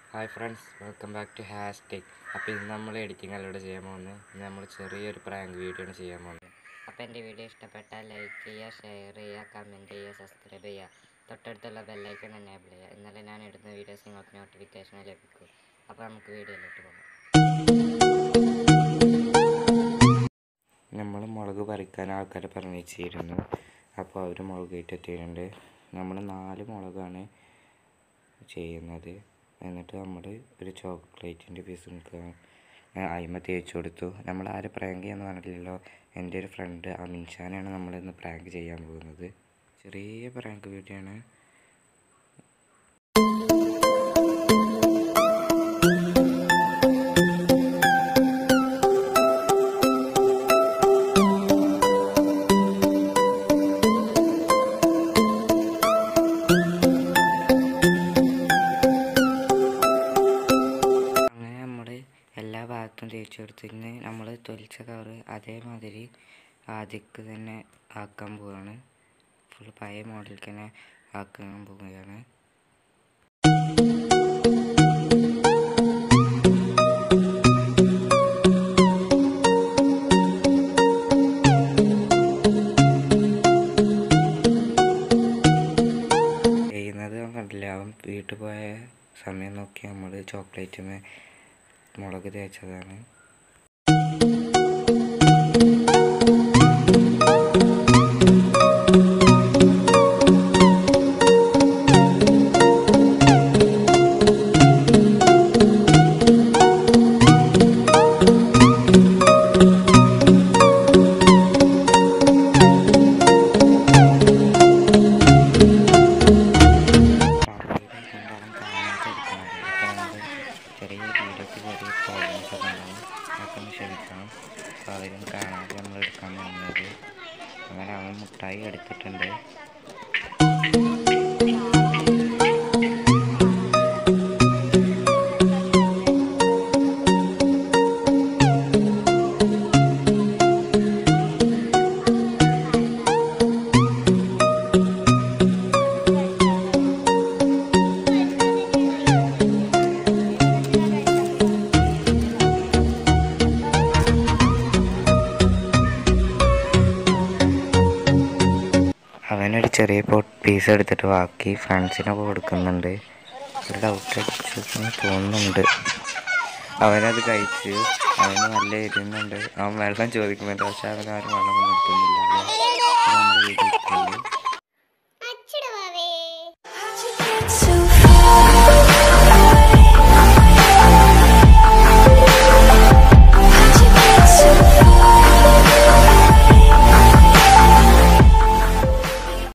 hi friends welcome back to hashtag അപ്പോൾ ഇന്ന് നമ്മൾ എഡിറ്റിംഗ് അല്ലൂടെ ചെയ്യാൻ പോകുന്നത് ഇന്ന് നമ്മൾ ചെറിയൊരു പ്രാങ്ക് വീഡിയോ ആണ് ചെയ്യാൻ പോകുന്നത് അപ്പോൾ എൻ്റെ വീഡിയോ ഇഷ്ടപ്പെട്ടാൽ ലൈക്ക് ചെയ്യുക ഷെയർ ചെയ്യുക കമൻറ്റ് ചെയ്യുക സബ്സ്ക്രൈബ് ചെയ്യുക തൊട്ടടുത്തുള്ള ബെല്ലൈക്കൺ എനേബിൾ ചെയ്യുക എന്നാലേ ഞാൻ ഇടുന്ന വീഡിയോസ് നിങ്ങൾക്ക് നോട്ടിഫിക്കേഷൻ ലഭിക്കൂ അപ്പോൾ നമുക്ക് വീഡിയോയിലോട്ട് പോകാം നമ്മൾ മുളക് പറിക്കാൻ ആൾക്കാരെ പറഞ്ഞിരുന്നു അപ്പോൾ അവർ മുളക് ഇട്ട് എത്തിയിട്ടുണ്ട് നമ്മൾ നാല് മുളകാണ് ചെയ്യുന്നത് എന്നിട്ട് നമ്മൾ ഒരു ചോക്ലേറ്റിൻ്റെ പീസ് നമുക്ക് അയിമ തേച്ച് കൊടുത്തു നമ്മൾ ആരെ പ്രാങ്ക് ചെയ്യാന്ന് പറഞ്ഞിട്ടില്ലല്ലോ എൻ്റെ ഒരു ഫ്രണ്ട് അമിൻഷാനാണ് നമ്മളിന്ന് പ്രാങ്ക് ചെയ്യാൻ പോകുന്നത് ചെറിയ പ്രാങ്ക് വീഡിയോ ആണ് അങ്ങനെ നമ്മൾ എല്ലാ ഭാഗത്തും തേച്ച് കൊടുത്തിന് നമ്മൾ തൊലിച്ച കവറ് അതേമാതിരി ആദ്യക്ക് തന്നെ ആക്കാൻ പോവുകയാണ് ഫുൾ പഴയ മോഡലിൽ തന്നെ ആക്കാൻ പോവുകയാണ് ചെയ്യുന്നത് അവൻ കണ്ടില്ല അവൻ വീട്ടിൽ പോയ സമയം നോക്കി നമ്മൾ ചോക്ലേറ്റുമേ മുളക് തേച്ചതാണ് ചെറിയ വീഡിയോക്ക് ചെറിയ പ്രോബ്ലംസ് ഒക്കെ ഉണ്ടാവും അതൊക്കെ ഒന്ന് ക്ഷമിക്കണം അപ്പോൾ അവരും കാണാതെ നമ്മൾ എടുക്കാൻ പോകുന്നത് അങ്ങനെ അവൻ മുട്ടായി എടുത്തിട്ടുണ്ട് അവനൊരു ചെറിയ പീസ് എടുത്തിട്ട് ബാക്കി ഫ്രണ്ട്സിനൊക്കെ കൊടുക്കുന്നുണ്ട് ഒരു ഡൗട്ട് അടിച്ചെന്ന് തോന്നുന്നുണ്ട് അവനത് കഴിച്ച് അവന് നല്ല എരിയുന്നുണ്ട് അവൻ വെള്ളം ചോദിക്കുന്നുണ്ട് പക്ഷെ അവൻ ആരും വെള്ളം കൊണ്ടെടുക്കുന്നില്ല നമ്മൾ വീട്ടിൽ